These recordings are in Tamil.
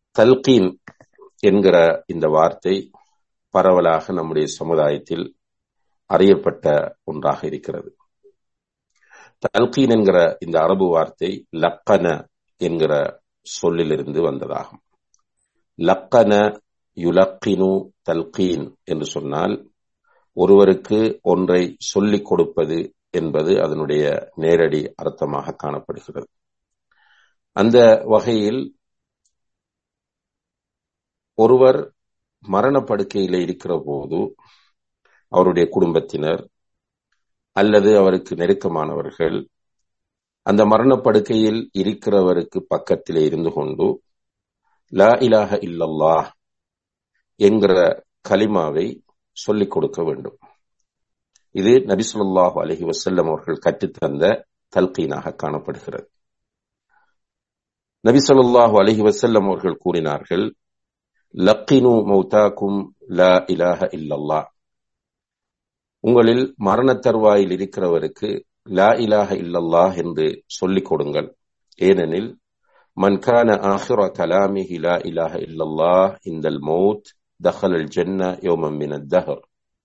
தல்கீன் என்கிற இந்த வார்த்தை பரவலாக நம்முடைய சமுதாயத்தில் அறியப்பட்ட ஒன்றாக இருக்கிறது தல்கீன் என்கிற இந்த அரபு வார்த்தை லக்கன என்கிற சொல்லிலிருந்து வந்ததாகும் லக்கன யுலக்கினு தல்கீன் என்று சொன்னால் ஒருவருக்கு ஒன்றை சொல்லிக் கொடுப்பது என்பது அதனுடைய நேரடி அர்த்தமாக காணப்படுகிறது அந்த வகையில் ஒருவர் மரணப்படுக்கையில் இருக்கிற போது அவருடைய குடும்பத்தினர் அல்லது அவருக்கு நெருக்கமானவர்கள் அந்த மரணப்படுக்கையில் இருக்கிறவருக்கு பக்கத்திலே இருந்து கொண்டு லா இலாக இல்லல்லா என்கிற கலிமாவை சொல்லிக் கொடுக்க வேண்டும் இது நபிசுல்லாஹு அலஹி வசல்லம் அவர்கள் கற்றுத்தந்த தல்கீனாக காணப்படுகிறது நபி சொல்லாஹு அலஹி வசல்லம் அவர்கள் கூறினார்கள் லக்கினு மௌதாக்கும் லா இலாஹ இல்லல்லா உங்களில் மரண தருவாயில் இருக்கிறவருக்கு லா இலாஹ இல்லல்லாஹ் என்று சொல்லிக் கொடுங்கள் ஏனெனில் மன்கான ஆஹிர கலாமிஹி லா இலாஹ இல்லல்லாஹ் இந்தல் மௌத் தஹல் அல் ஜென்ன யோமம் மின தஹர்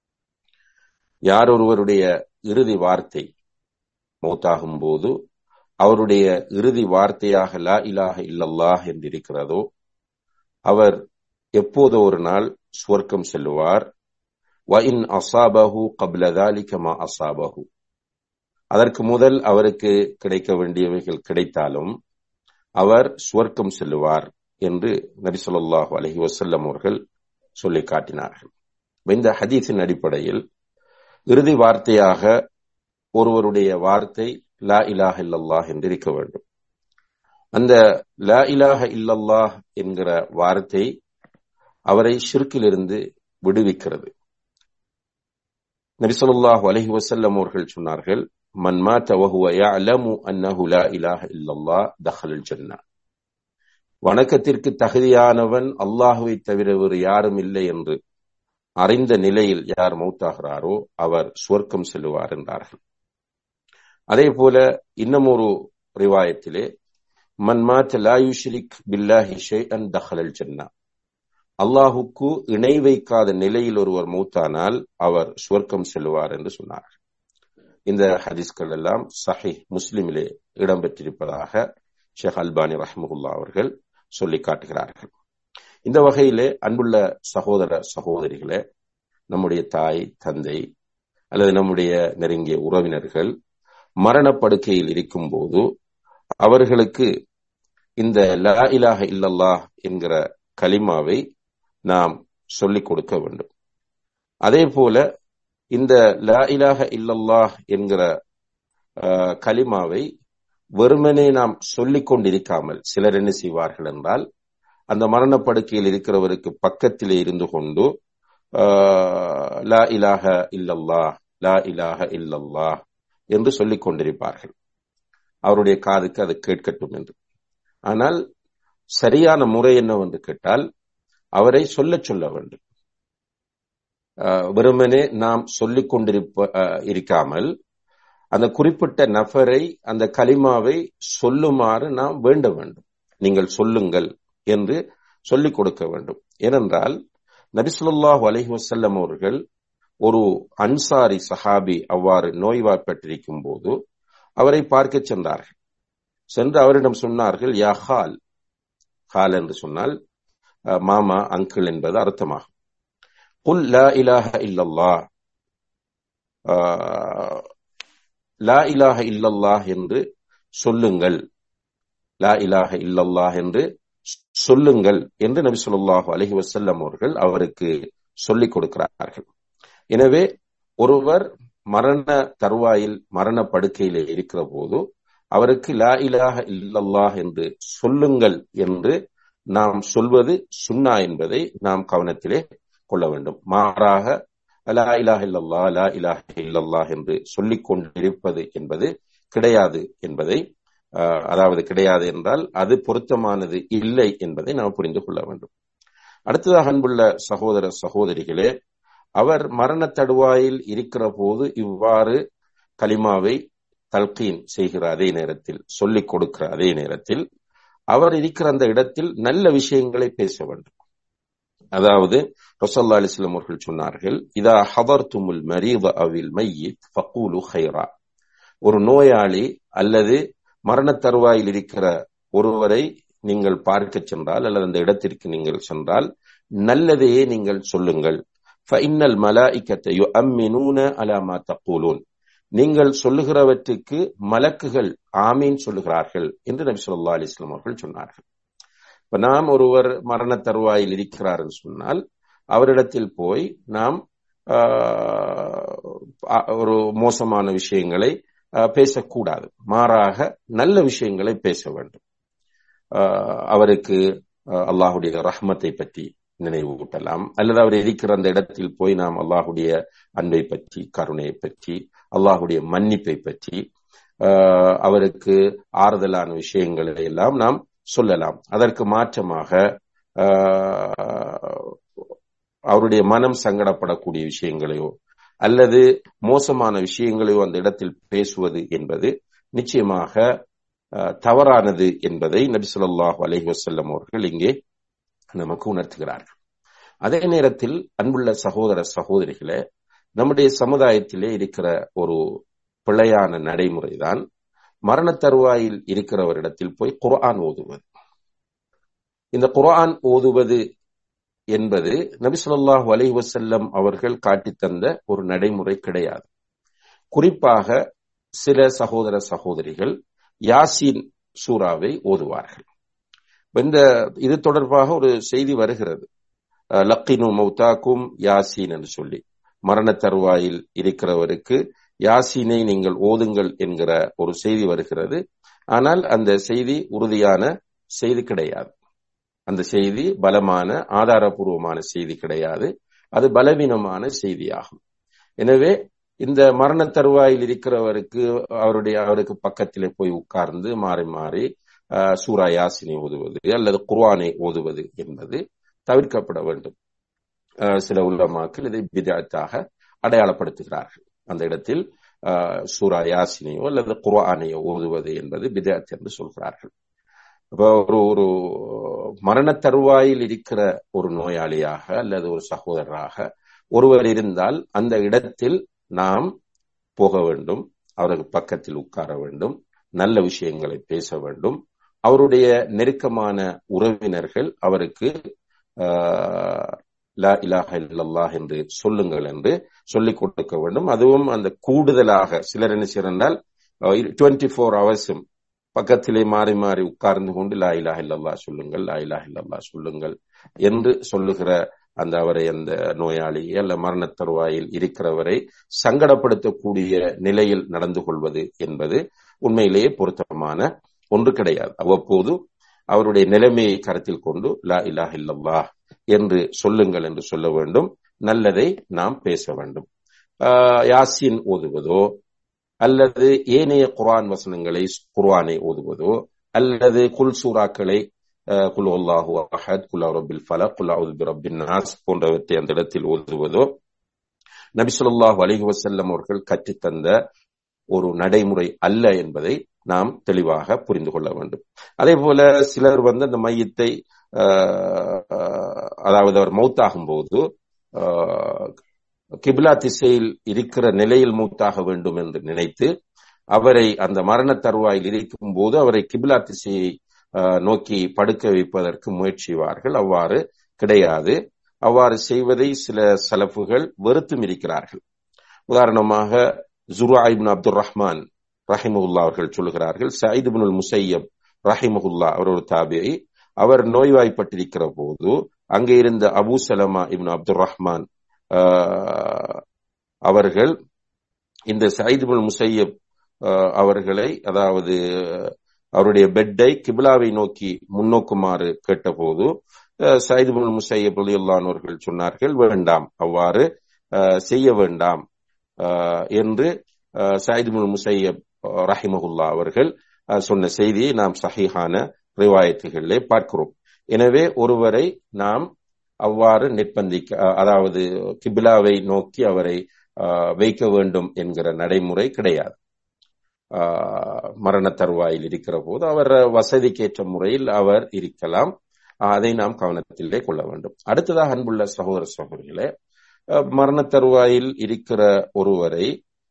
யார் ஒருவருடைய இறுதி வார்த்தை மௌத்தாகும் போது அவருடைய இறுதி வார்த்தையாக லா இலாஹ இல்லல்லாஹ் என்றிருக்கிறதோ அவர் எப்போதோ ஒரு நாள் சுவர்க்கம் செல்லுவார் வஇன் அசாபஹு கப்ல தாலிக மா அசாபஹு அதற்கு முதல் அவருக்கு கிடைக்க வேண்டியவைகள் கிடைத்தாலும் அவர் சுவர்க்கம் செல்லுவார் என்று நபி சொல்லாஹு அலஹி வசல்லம் அவர்கள் சொல்லி காட்டினார்கள் இந்த ஹதீஸின் அடிப்படையில் இறுதி வார்த்தையாக ஒருவருடைய வார்த்தை லா இலாஹ இல்லல்லாஹ் என்று இருக்க வேண்டும் அந்த லா இலாஹ இல்லல்லாஹ் என்கிற வார்த்தை அவரை ஷிர்கிலிருந்து விடுவிக்கிறது நபிசல்லாஹு அலஹி வசல்லம் அவர்கள் சொன்னார்கள் மன் மாத்த வஹுவ யஅலமு அன்னஹு லா இலாஹ இல்லல்லாஹ் தஹலல் ஜன்னா வணக்கத்திற்கு தகுதியானவன் அல்லாஹுவை தவிர வேறு யாரும் இல்லை என்று அறிந்த நிலையில் யார் மௌத்தாகிறாரோ அவர் சுவர்க்கம் செல்லுவார் என்றார்கள் அதே போல இன்னும் ஒரு ரிவாயத்திலே மன் மாத்த லா யுஷ்ரிக் பில்லாஹி ஷைஅன் தஹலல் ஜன்னா அல்லாஹுக்கு இணை வைக்காத நிலையில் ஒருவர் மூத்தானால் அவர் சுவர்க்கம் செல்வார் என்று சொன்னார் இந்த ஹதீஸ்கள் எல்லாம் சஹி முஸ்லிமிலே இடம்பெற்றிருப்பதாக ஷேக் அல்பானி ரஹமுல்லா அவர்கள் சொல்லி காட்டுகிறார்கள் இந்த வகையிலே அன்புள்ள சகோதர சகோதரிகளே நம்முடைய தாய் தந்தை அல்லது நம்முடைய நெருங்கிய உறவினர்கள் மரணப்படுக்கையில் இருக்கும் போது அவர்களுக்கு இந்த லா இலாஹ இல்லல்லாஹ் என்கிற கலிமாவை நாம் சொல்லிக் கொடுக்க வேண்டும் அதே போல இந்த லா இலாஹ இல்லல்லாஹ் என்கிற கலிமாவை வெறுமனே நாம் சொல்லிக் கொண்டிருக்காமல் சிலர் என்ன செய்வார்கள் என்றால் அந்த மரணப்படுக்கையில் இருக்கிறவருக்கு பக்கத்திலே இருந்து கொண்டு லா இலாஹ இல்லல்லாஹ் லா இலாஹ இல்லல்லாஹ் என்று சொல்லிக் கொண்டிருப்பார்கள் அவருடைய காதுக்கு அது கேட்கட்டும் என்று ஆனால் சரியான முறை என்னவென்று கேட்டால் அவரை சொல்ல சொல்ல வேண்டும் வெறுமனே நாம் சொல்லிக் கொண்டிருப்ப இருக்காமல் அந்த குறிப்பிட்ட நபரை அந்த கலிமாவை சொல்லுமாறு நாம் வேண்ட வேண்டும் நீங்கள் சொல்லுங்கள் என்று சொல்லிக் கொடுக்க வேண்டும் ஏனென்றால் நபிசுல்லாஹு அலஹி வசல்லம் அவர்கள் ஒரு அன்சாரி சஹாபி அவ்வாறு நோய்வாய்ப்பட்டிருக்கும் போது அவரை பார்க்க சென்றார்கள் சென்று அவரிடம் சொன்னார்கள் யா ஹால் ஹால் என்று சொன்னால் மாமா அங்கிள் என்பது அர்த்தமாகும் குல் லா இலாஹ இல்லல்லா லா இலாஹ இல்லல்லாஹ் என்று சொல்லுங்கள் லா இலாஹ இல்லல்லாஹ் என்று சொல்லுங்கள் என்று நபி சொல்லாஹு அலஹி வசல்லம் அவர்கள் அவருக்கு சொல்லிக் கொடுக்கிறார்கள் எனவே ஒருவர் மரண தருவாயில் மரண படுக்கையிலே இருக்கிற போது அவருக்கு லா இலாஹ இல்லல்லாஹ் என்று சொல்லுங்கள் என்று நாம் சொல்வது சுன்னா என்பதை நாம் கவனத்திலே கொள்ள வேண்டும் மாறாக லா இலாஹ இல்லல்லா லா இலாஹ இல்லல்லாஹ் என்று சொல்லிக் கொண்டிருப்பது என்பது கிடையாது என்பதை அதாவது கிடையாது என்றால் அது பொருத்தமானது இல்லை என்பதை நாம் புரிந்து கொள்ள வேண்டும் அடுத்ததாக அன்புள்ள சகோதர சகோதரிகளே அவர் மரண தடுவாயில் இருக்கிற போது இவ்வாறு கலிமாவை தல்கீன் செய்கிற அதே நேரத்தில் சொல்லிக் கொடுக்கிற அதே நேரத்தில் அவர் இருக்கிற அந்த இடத்தில் நல்ல விஷயங்களை பேச வேண்டும் அதாவது ரசல்லா அலிஸ்லாம் அவர்கள் சொன்னார்கள் இதா ஹதர் துமுல் மரீத அவில் மையித் ஃபகூலு ஹைரா ஒரு நோயாளி அல்லது மரண தருவாயில் இருக்கிற ஒருவரை நீங்கள் பார்க்க சென்றால் அல்லது அந்த இடத்திற்கு நீங்கள் சென்றால் நல்லதையே நீங்கள் சொல்லுங்கள் ஃபஇன்னல் மலாஇக்கத்தை யுஅம்மினூன அலா மா தக்கூலூன் நீங்கள் சொல்லுகிறவற்றுக்கு மலக்குகள் ஆமீன் சொல்லுகிறார்கள் என்று நபி சொல்லா அலிஸ்லாம் அவர்கள் சொன்னார்கள் இப்ப நாம் ஒருவர் மரண தருவாயில் இருக்கிறார் என்று சொன்னால் அவரிடத்தில் போய் நாம் ஒரு மோசமான விஷயங்களை பேசக்கூடாது மாறாக நல்ல விஷயங்களை பேச வேண்டும் அவருக்கு அல்லாஹுடைய ரஹ்மத்தை பற்றி நினைவூட்டலாம் அல்லது அவர் இருக்கிற அந்த இடத்தில் போய் நாம் அல்லாஹுடைய அன்பை பற்றி கருணையை பற்றி அல்லாஹுடைய மன்னிப்பை பற்றி அவருக்கு ஆறுதலான விஷயங்களை எல்லாம் நாம் சொல்லலாம் அதற்கு மாற்றமாக அவருடைய மனம் சங்கடப்படக்கூடிய விஷயங்களையோ அல்லது மோசமான விஷயங்களையோ அந்த இடத்தில் பேசுவது என்பது நிச்சயமாக தவறானது என்பதை நபி சொல்லாஹு அலஹி வசல்லம் அவர்கள் இங்கே நமக்கு உணர்த்துகிறார்கள் அதே நேரத்தில் அன்புள்ள சகோதர சகோதரிகளே நம்முடைய சமுதாயத்திலே இருக்கிற ஒரு பிழையான நடைமுறைதான் மரண தருவாயில் இருக்கிறவரிடத்தில் போய் குர்ஆன் ஓதுவது இந்த குர்ஆன் ஓதுவது என்பது நபி சொல்லாஹு அலி வசல்லம் அவர்கள் காட்டித்தந்த ஒரு நடைமுறை கிடையாது குறிப்பாக சில சகோதர சகோதரிகள் யாசின் சூறாவை ஓதுவார்கள் இந்த இது தொடர்பாக ஒரு செய்தி வருகிறது லக்கினு மௌத்தாக்கும் யாசீன் என்று சொல்லி மரண தருவாயில் இருக்கிறவருக்கு யாசீனை நீங்கள் ஓதுங்கள் என்கிற ஒரு செய்தி வருகிறது ஆனால் அந்த செய்தி உறுதியான செய்தி கிடையாது அந்த செய்தி பலமான ஆதாரபூர்வமான செய்தி கிடையாது அது பலவீனமான செய்தியாகும் எனவே இந்த மரண தருவாயில் இருக்கிறவருக்கு அவருடைய அவருக்கு பக்கத்திலே போய் உட்கார்ந்து மாறி மாறி சூரா யாசினை ஓதுவது அல்லது குர்வானை ஓதுவது என்பது தவிர்க்கப்பட வேண்டும் சில உள்ளமாக்கள் இதை பிதாத்தாக அடையாளப்படுத்துகிறார்கள் அந்த இடத்தில் சூரா யாசினையோ அல்லது குர்ஆனையோ ஓதுவது என்பது பிதாத் என்று சொல்கிறார்கள் இப்போ ஒரு ஒரு மரண தருவாயில் இருக்கிற ஒரு நோயாளியாக அல்லது ஒரு சகோதரராக ஒருவர் இருந்தால் அந்த இடத்தில் நாம் போக வேண்டும் அவருக்கு பக்கத்தில் உட்கார வேண்டும் நல்ல விஷயங்களை பேச வேண்டும் அவருடைய நெருக்கமான உறவினர்கள் அவருக்கு லா இலாஹ இல்லல்லாஹ் என்று சொல்லுங்கள் என்று சொல்லிக் கொடுக்க வேண்டும் அதுவும் அந்த கூடுதலாக சிலர் என்ன செய்யறால் டுவெண்ட்டி ஃபோர் ஹவர்ஸும் பக்கத்திலே மாறி மாறி உட்கார்ந்து கொண்டு லா இலாஹ இல்லல்லா சொல்லுங்கள் லா இலாஹ இல்லல்லா சொல்லுங்கள் என்று சொல்லுகிற அந்த அவரை அந்த நோயாளி அல்ல மரண தருவாயில் இருக்கிறவரை சங்கடப்படுத்தக்கூடிய நிலையில் நடந்து கொள்வது என்பது உண்மையிலேயே பொருத்தமான ஒன்று கிடையாது அவ்வப்போது அவருடைய நிலைமையை கருத்தில் கொண்டு லா இலாஹ இல்லல்லா என்று சொல்லுங்கள் என்று சொல்ல வேண்டும் நல்லதை நாம் பேச வேண்டும் யாசின் ஓதுவதோ அல்லது ஏனைய குர்ஆன் வசனங்களை குர்ஆனை ஓதுவதோ அல்லது குல் சூறாக்களை குல் அல்லாஹு அஹத் குல் ரபில் ஃபலக் குல் அவுது பிரபின் நாஸ் போன்றவற்றை அந்த இடத்தில் ஓதுவதோ நபி சொல்லாஹு அலிஹி வசல்லம் அவர்கள் கற்றுத்தந்த ஒரு நடைமுறை அல்ல என்பதை நாம் தெளிவாக புரிந்து கொள்ள வேண்டும் அதே போல சிலர் வந்து அந்த மையத்தை அதாவது அவர் மௌத்தாகும் போது கிபிலா திசையில் இருக்கிற நிலையில் மூத்தாக வேண்டும் என்று நினைத்து அவரை அந்த மரண தருவாயில் இருக்கும் போது அவரை கிபிலா திசையை நோக்கி படுக்க வைப்பதற்கு முயற்சிவார்கள் அவ்வாறு கிடையாது அவ்வாறு செய்வதை சில சலப்புகள் வெறுத்தும் இருக்கிறார்கள் உதாரணமாக ஜுராயிபின் அப்துல் ரஹ்மான் ரஹிமுல்லா அவர்கள் சொல்லுகிறார்கள் சயித் பின் முசையப் ரஹிமஹுல்லா அவர் ஒரு தாபியை அவர் நோய்வாய்ப்பட்டிருக்கிற போது அங்கே இருந்த அபு சலமா இப்னு அப்துல் ரஹ்மான் அவர்கள் இந்த சயித் பின் முசையப் அவர்களை அதாவது அவருடைய பெட்டை கிபிலாவை நோக்கி முன்னோக்குமாறு கேட்டபோது சயித் பின் முசையப் அவர்கள் சொன்னார்கள் வேண்டாம் அவ்வாறு செய்ய வேண்டாம் என்று சயித் பின் முசையப் ரஹிமஹுல்லா அவர்கள் சொன்ன செய்தியை நாம் சஹிஹான ரிவாயத்துகளிலே பார்க்கிறோம் எனவே ஒருவரை நாம் அவ்வாறு நிர்பந்திக்க அதாவது கிபிலாவை நோக்கி அவரை வைக்க வேண்டும் என்கிற நடைமுறை கிடையாது மரண தருவாயில் இருக்கிற போது அவர் வசதிக்கேற்ற முறையில் அவர் இருக்கலாம் அதை நாம் கவனத்திலே கொள்ள வேண்டும் அடுத்ததாக அன்புள்ள சகோதர சகோதரிகளே மரண தருவாயில் இருக்கிற ஒருவரை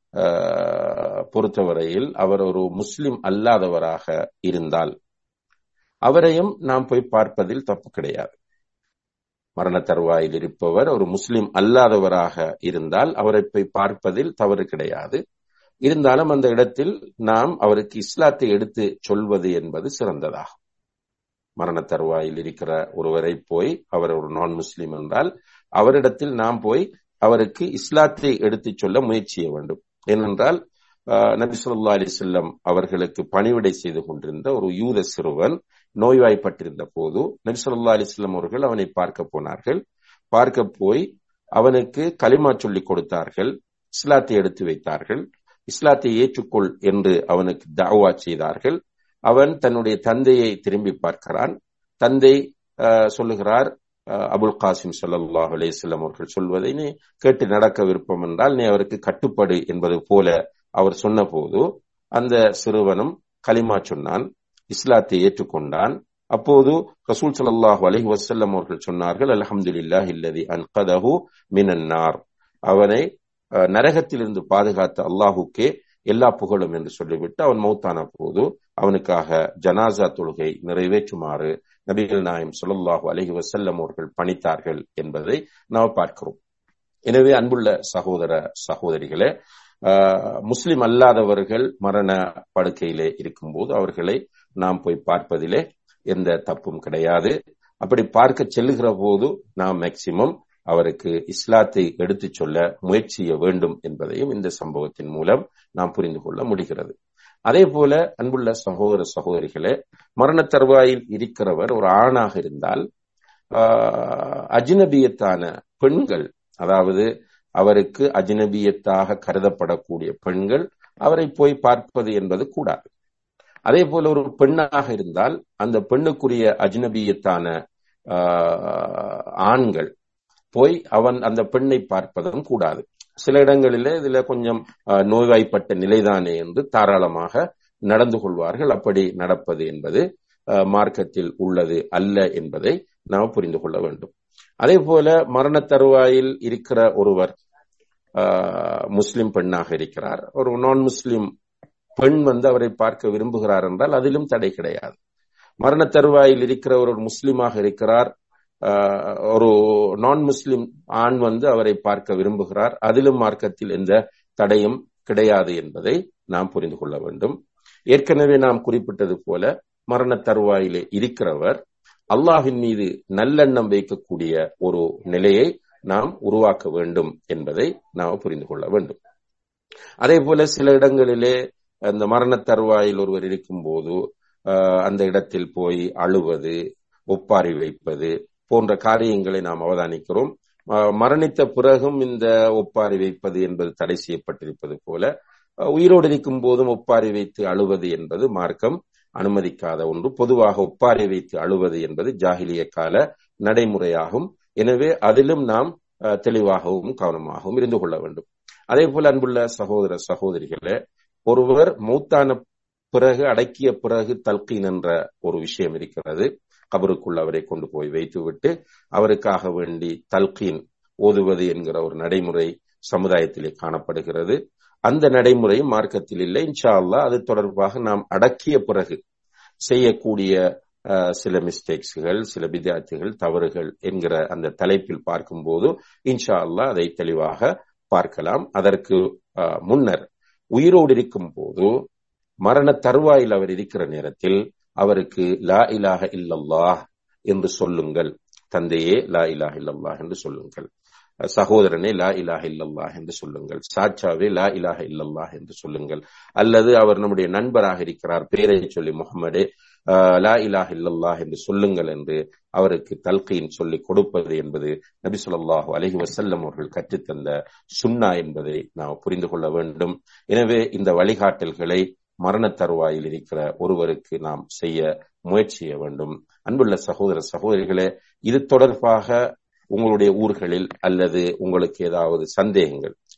பொறுத்தவரையில் அவர் ஒரு முஸ்லிம் அல்லாதவராக இருந்தால் அவரையும் நாம் போய் பார்ப்பதில் தப்பு கிடையாது மரண தருவாயில் இருப்பவர் ஒரு முஸ்லிம் அல்லாதவராக இருந்தால் அவரை போய் பார்ப்பதில் தவறு கிடையாது இருந்தாலும் அந்த இடத்தில் நாம் அவருக்கு இஸ்லாத்தை எடுத்து சொல்வது என்பது சிறந்ததாகும் மரண தருவாயில் இருக்கிற ஒருவரை போய் அவர் ஒரு நான் முஸ்லிம் என்றால் அவரிடத்தில் நாம் போய் அவருக்கு இஸ்லாத்தை எடுத்து சொல்ல முயற்சிய வேண்டும் ஏனென்றால் நபி சொல்லா அலி செல்லம் அவர்களுக்கு பணிவிடை செய்து கொண்டிருந்த ஒரு யூத சிறுவன் நோய்வாய்ப்பட்டிருந்த போது நபி சொல்லா அலிஸ்லாம் அவர்கள் அவனை பார்க்க போனார்கள் பார்க்க போய் அவனுக்கு களிமா சொல்லிக் கொடுத்தார்கள் இஸ்லாத்தை எடுத்து வைத்தார்கள் இஸ்லாத்தை ஏற்றுக்கொள் என்று அவனுக்கு தாவா செய்தார்கள் அவன் தன்னுடைய தந்தையை திரும்பி பார்க்கிறான் தந்தை சொல்லுகிறார் அபுல் காசிம் சல்லாஹ் அலேஸ்லம் அவர்கள் சொல்வதை நீ கேட்டு நடக்க விருப்பம் என்றால் நீ அவருக்கு கட்டுப்படு என்பது போல அவர் சொன்ன போது அந்த சிறுவனும் களிமா சொன்னான் இஸ்லாத்தை ஏற்றுக்கொண்டான் அப்போது ரசூல் சல்லாஹூ அலஹி வசல்லம் அவர்கள் சொன்னார்கள் அலமதுல்லா இல்லதி அன்கதஹு மினன்னார் அவனை நரகத்திலிருந்து பாதுகாத்த அல்லாஹுக்கே எல்லா புகழும் என்று சொல்லிவிட்டு அவன் மௌத்தான போது அவனுக்காக ஜனாசா தொழுகை நிறைவேற்றுமாறு நபிகள் நாயம் சொல்லல்லாஹு அலஹி வசல்லம் அவர்கள் பணித்தார்கள் என்பதை நாம் பார்க்கிறோம் எனவே அன்புள்ள சகோதர சகோதரிகளே முஸ்லிம் அல்லாதவர்கள் மரண படுக்கையிலே இருக்கும்போது அவர்களை நாம் போய் பார்ப்பதிலே எந்த தப்பும் கிடையாது அப்படி பார்க்க செல்லுகிற போது நாம் மேக்சிமம் அவருக்கு இஸ்லாத்தை எடுத்து சொல்ல முயற்சிய வேண்டும் என்பதையும் இந்த சம்பவத்தின் மூலம் நாம் புரிந்து கொள்ள முடிகிறது அதே போல அன்புள்ள சகோதர சகோதரிகளே மரண தருவாயில் இருக்கிறவர் ஒரு ஆணாக இருந்தால் அஜினபியத்தான பெண்கள் அதாவது அவருக்கு அஜினபியத்தாக கருதப்படக்கூடிய பெண்கள் அவரை போய் பார்ப்பது என்பது கூடாது அதே போல ஒரு பெண்ணாக இருந்தால் அந்த பெண்ணுக்குரிய அஜ்னபியத்தான ஆண்கள் போய் அவன் அந்த பெண்ணை பார்ப்பதும் கூடாது சில இடங்களிலே இதுல கொஞ்சம் நோய்வாய்ப்பட்ட நிலைதானே என்று தாராளமாக நடந்து கொள்வார்கள் அப்படி நடப்பது என்பது மார்க்கத்தில் உள்ளது அல்ல என்பதை நாம் புரிந்து கொள்ள வேண்டும் அதே போல மரண தருவாயில் இருக்கிற ஒருவர் முஸ்லிம் பெண்ணாக இருக்கிறார் ஒரு நான் முஸ்லிம் பெண் வந்து அவரை பார்க்க விரும்புகிறார் என்றால் அதிலும் தடை கிடையாது மரண தருவாயில் இருக்கிற ஒரு முஸ்லிமாக இருக்கிறார் ஒரு நான் முஸ்லிம் ஆண் வந்து அவரை பார்க்க விரும்புகிறார் அதிலும் மார்க்கத்தில் எந்த தடையும் கிடையாது என்பதை நாம் புரிந்து கொள்ள வேண்டும் ஏற்கனவே நாம் குறிப்பிட்டது போல மரண தருவாயிலே இருக்கிறவர் அல்லாஹின் மீது நல்லெண்ணம் வைக்கக்கூடிய ஒரு நிலையை நாம் உருவாக்க வேண்டும் என்பதை நாம் புரிந்து கொள்ள வேண்டும் அதே போல சில இடங்களிலே அந்த மரண தருவாயில் ஒருவர் இருக்கும் போது அந்த இடத்தில் போய் அழுவது ஒப்பாரி வைப்பது போன்ற காரியங்களை நாம் அவதானிக்கிறோம் மரணித்த பிறகும் இந்த ஒப்பாரி வைப்பது என்பது தடை செய்யப்பட்டிருப்பது போல உயிரோடு இருக்கும் போதும் ஒப்பாரி வைத்து அழுவது என்பது மார்க்கம் அனுமதிக்காத ஒன்று பொதுவாக ஒப்பாரி வைத்து அழுவது என்பது ஜாகிலிய கால நடைமுறையாகும் எனவே அதிலும் நாம் தெளிவாகவும் கவனமாகவும் இருந்து கொள்ள வேண்டும் அதே போல அன்புள்ள சகோதர சகோதரிகளே ஒருவர் மூத்தான பிறகு அடக்கிய பிறகு தல்கீன் என்ற ஒரு விஷயம் இருக்கிறது கபருக்குள் அவரை கொண்டு போய் வைத்துவிட்டு அவருக்காக வேண்டி தல்கீன் ஓதுவது என்கிற ஒரு நடைமுறை சமுதாயத்திலே காணப்படுகிறது அந்த நடைமுறை மார்க்கத்தில் இல்லை இன்ஷா அல்லா அது தொடர்பாக நாம் அடக்கிய பிறகு செய்யக்கூடிய சில மிஸ்டேக்ஸ்கள் சில வித்தியார்த்திகள் தவறுகள் என்கிற அந்த தலைப்பில் பார்க்கும்போது இன்ஷா அல்லா அதை தெளிவாக பார்க்கலாம் அதற்கு முன்னர் உயிரோடு இருக்கும் போது மரண தருவாயில் அவர் இருக்கிற நேரத்தில் அவருக்கு லா இலாக இல்லல்லாஹ் என்று சொல்லுங்கள் தந்தையே லா இலாக இல்லல்லாஹ் என்று சொல்லுங்கள் சகோதரனே லா இலாக இல்லல்லாஹ் என்று சொல்லுங்கள் சாச்சாவே லா இலாக இல்லல்லாஹ் என்று சொல்லுங்கள் அல்லது அவர் நம்முடைய நண்பராக இருக்கிறார் பேரை சொல்லி முகமடே லா இலாக இல்லல்லாஹ் என்று சொல்லுங்கள் என்று அவருக்கு தல்கையின் சொல்லி கொடுப்பது என்பது நபி சொல்லாஹு அலஹி வசல்லம் அவர்கள் கற்றுத்தந்த சுன்னா என்பதை நாம் புரிந்து கொள்ள வேண்டும் எனவே இந்த வழிகாட்டல்களை மரண தருவாயில் இருக்கிற ஒருவருக்கு நாம் செய்ய முயற்சிய வேண்டும் அன்புள்ள சகோதர சகோதரிகளே இது தொடர்பாக உங்களுடைய ஊர்களில் அல்லது உங்களுக்கு ஏதாவது சந்தேகங்கள்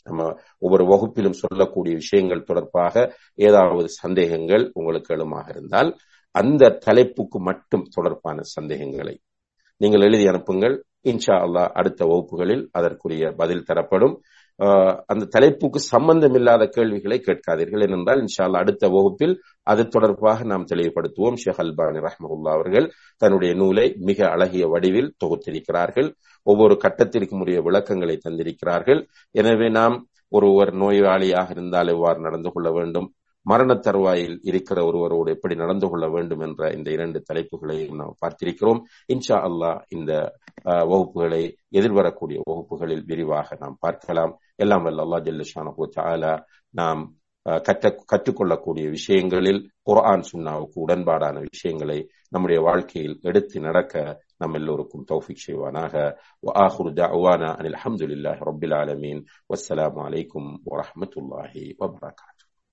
நம்ம ஒவ்வொரு வகுப்பிலும் சொல்லக்கூடிய விஷயங்கள் தொடர்பாக ஏதாவது சந்தேகங்கள் உங்களுக்கு எழுமாக இருந்தால் அந்த தலைப்புக்கு மட்டும் தொடர்பான சந்தேகங்களை நீங்கள் எழுதி அனுப்புங்கள் இன்ஷா அல்லாஹ் அடுத்த வகுப்புகளில் அதற்குரிய பதில் தரப்படும் அந்த தலைப்புக்கு சம்பந்தம் இல்லாத கேள்விகளை கேட்காதீர்கள் ஏனென்றால் இன்ஷா அல்லா அடுத்த வகுப்பில் அது தொடர்பாக நாம் தெளிவுபடுத்துவோம் ஷேக் அல்பானி ரஹ்மகுல்லா அவர்கள் தன்னுடைய நூலை மிக அழகிய வடிவில் தொகுத்திருக்கிறார்கள் ஒவ்வொரு கட்டத்திற்கும் உரிய விளக்கங்களை தந்திருக்கிறார்கள் எனவே நாம் ஒருவர் நோயாளியாக இருந்தால் எவ்வாறு நடந்து கொள்ள வேண்டும் மரண தருவாயில் இருக்கிற ஒருவரோடு எப்படி நடந்து கொள்ள வேண்டும் என்ற இந்த இரண்டு தலைப்புகளையும் நாம் பார்த்திருக்கிறோம் இன்ஷா அல்லாஹ் இந்த வகுப்புகளை எதிர்வரக்கூடிய வகுப்புகளில் விரிவாக நாம் பார்க்கலாம் எல்லாம் வல்ல அல்லா ஜல்லஷானு தாலா நாம் கற்ற கற்றுக்கொள்ளக்கூடிய விஷயங்களில் குர்ஆன் சுன்னாவுக்கு உடன்பாடான விஷயங்களை நம்முடைய வாழ்க்கையில் எடுத்து நடக்க நம் எல்லோருக்கும் தௌஃபிக் செய்வானாக وآخر دعوانا أن الحمد لله رب العالمين والسلام عليكم ورحمة الله وبركاته